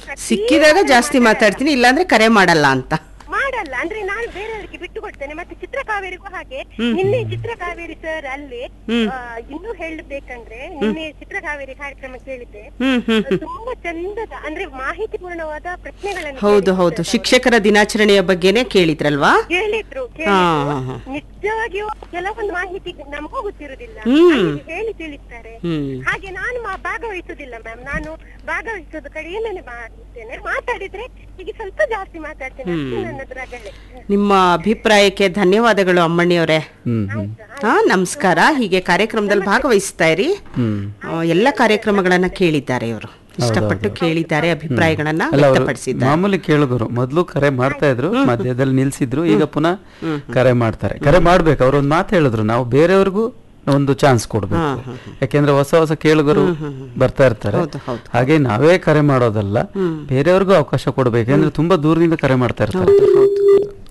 ಸಿಕ್ಕಿದಾಗ ಜಾಸ್ತಿ ಮಾತಾಡ್ತೀನಿ ಇಲ್ಲಾಂದ್ರೆ ಕರೆ ಮಾಡಲ್ಲ ಅಂತ ಮಾಡಲ್ಲ ಅಂದ್ರೆ ನಾನು ಬೇರೆಯವರಿಗೆ ಬಿಟ್ಟು ಕೊಡ್ತೇನೆ ಮತ್ತೆ ಚಿತ್ರಕಾವೇರಿಗೂ ಹಾಗೆ ನಿನ್ನೆ ಚಿತ್ರಕಾವೇರಿ ಸರ್ ಅಲ್ಲಿ ಆ, ಇನ್ನೂ ಹೇಳಬೇಕಂದ್ರೆ ನಿನ್ನೆ ಚಿತ್ರಕಾವೇರಿ ಕಾರ್ಯಕ್ರಮ ಕೇಳಿದ್ದೆ ಹ್ಮ್ ಹ್ಮ್ ತುಂಬಾ ಚಂದದ ಅಂದ್ರೆ ಮಾಹಿತಿಪೂರ್ಣವಾದ ಪ್ರಶ್ನೆಗಳನ್ನು ಹೌದು ಹೌದು ಶಿಕ್ಷಕರ ದಿನಾಚರಣೆಯ ಬಗ್ಗೆನೇ ಕೇಳಿದ್ರಲ್ವಾ ಕೇಳಿದ್ರು ಹಾ, ಕೇಳಿದ್ರು. ಹಾ, ಹಾ. ನಿಜವಾಗಿಯೂ ಕೆಲವೊಂದು ಮಾಹಿತಿ ನಮಗೂ ಗೊತ್ತಿರುವುದಿಲ್ಲ ಹ್ಮ್. ಅಲ್ಲಿ ಹೇಳಿ ತಿಳಿಸ್ತಾರೆ ಹ್ಮ್ ಹಾಗೆ ನಾನು ಮಾ- ಭಾಗವಹಿಸುದಿಲ್ಲ ಮ್ಯಾಮ್ ನಾನು ಭಾಗವಹಿಸೋದು ಕಡೆಯಲ್ಲೇ ಮಾಡ್ತೇನೆ ಮಾತಾಡಿದ್ರೆ ಈಗ ಸ್ವಲ್ಪ ಜಾಸ್ತಿ ಮಾತಾಡ್ತೇನೆ ಅಷ್ಟೇ ನನ್ನದು ರಗಳೆ ನಿಮ್ಮ ಅಭಿಪ್ರಾಯಕ್ಕೆ ಧನ್ಯವಾದಗಳು ಅಮ್ಮಣ್ಣಿಯವರೇ ಹ್ಮ್ ಹ್ಮ್ ಹಾ ನಮಸ್ಕಾರ ಹೀಗೆ ಕಾರ್ಯಕ್ರಮದಲ್ಲಿ ಭಾಗವಹಿಸ್ತಾ ಇರಿ ಹ್ಮ್ ಆ, ಎಲ್ಲ ಕಾರ್ಯಕ್ರಮಗಳನ್ನ ಕೇಳಿದ್ದಾರೆ ಇವರು ಇಷ್ಟಪಟ್ಟು ಕೇಳಿದ್ದಾರೆ ಅಭಿಪ್ರಾಯಗಳನ್ನ ಅಲ್ಲ ಅವರು ವ್ಯಕ್ತಪಡಿಸಿದ್ದಾರೆ ಮಾಮೂಲಿ ಕೇಳುಗರು ಮೊದಲು ಕರೆ ಮಾಡ್ತಾ ಇದ್ರು ಮಧ್ಯದಲ್ಲಿ ನಿಲ್ಸಿದ್ರು ಈಗ ಪುನಃ ಕರೆ ಮಾಡ್ತಾರೆ ಕರೆ ಮಾಡ್ಬೇಕು ಅವ್ರು ಒಂದು ಮಾತು ಹೇಳಿದ್ರು ನಾವು ಬೇರೆಯವ್ರಿಗೂ ಒಂದು ಚಾನ್ಸ್ ಕೊಡ್ಬೇಕು ಯಾಕೆಂದ್ರೆ ಹೊಸ ಹೊಸ ಕೇಳುಗರು ಬರ್ತಾ ಇರ್ತಾರೆ ಹೌದು, ಹೌದು. ಹಾಗೆ ನಾವೇ ಕರೆ ಮಾಡೋದಲ್ಲ ಬೇರೆಯವ್ರಿಗೂ ಅವಕಾಶ ಕೊಡ್ಬೇಕು ಯಾಕಂದ್ರೆ ತುಂಬಾ ದೂರದಿಂದ ಕರೆ ಮಾಡ್ತಾ ಇರ್ತಾರೆ ಹೌದು ಹೌದು